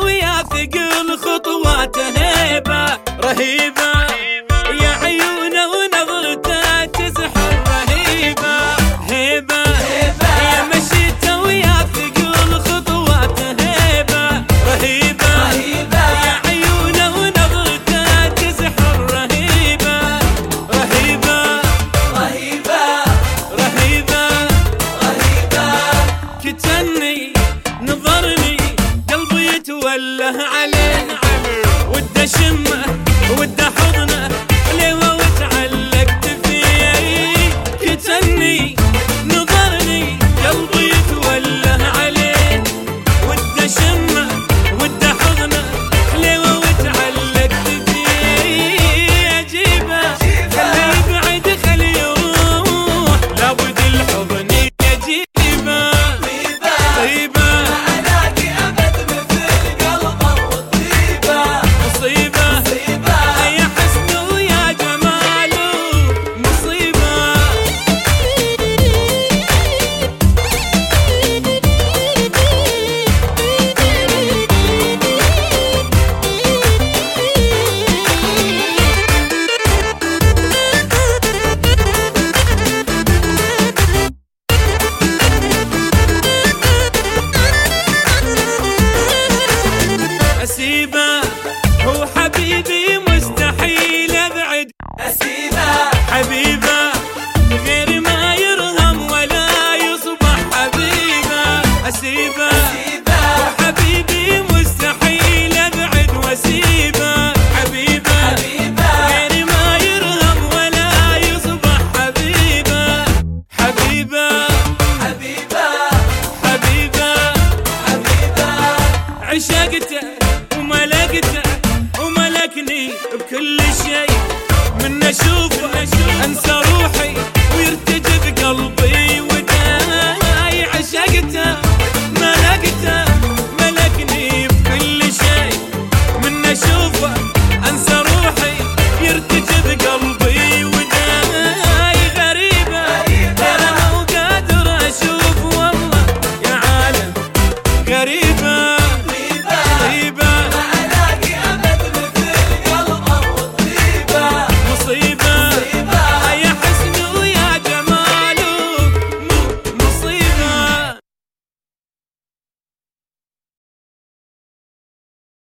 ويا ثقل خطواته هيبة رهيبة يا عيونه ونظرته تسحر رهيبة هيبة يا مشيته ويا ثقل خطواته هيبة رهيبة يا عيونه ونظرته تسحر رهيبة رهيبة رهيبة كتني نظرني قلبي يتوله عليه وده شمه وده حضنه ليه وتعلقت فيه كتني نظرني قلبي يتوله عليه وده شمه وده حضنه ليه وتعلقت فيه اجيبه خليه يبعد خليه يروح لابد الحضن يجيبه طيبه مصيبه يا حسن ويا جماله مصيبه اسيبه هو حبيبي مستحيل ابعد حبيبه غير ما يرهم ولا يصبح حبيبه اسيبه هو حبيبي مستحيل ابعد واسيبه حبيبه غير ما يرهم ولا يصبح حبيبه حبيبه حبيبه عشقته وملكته وملكني بكل شيء من اشوفه انسى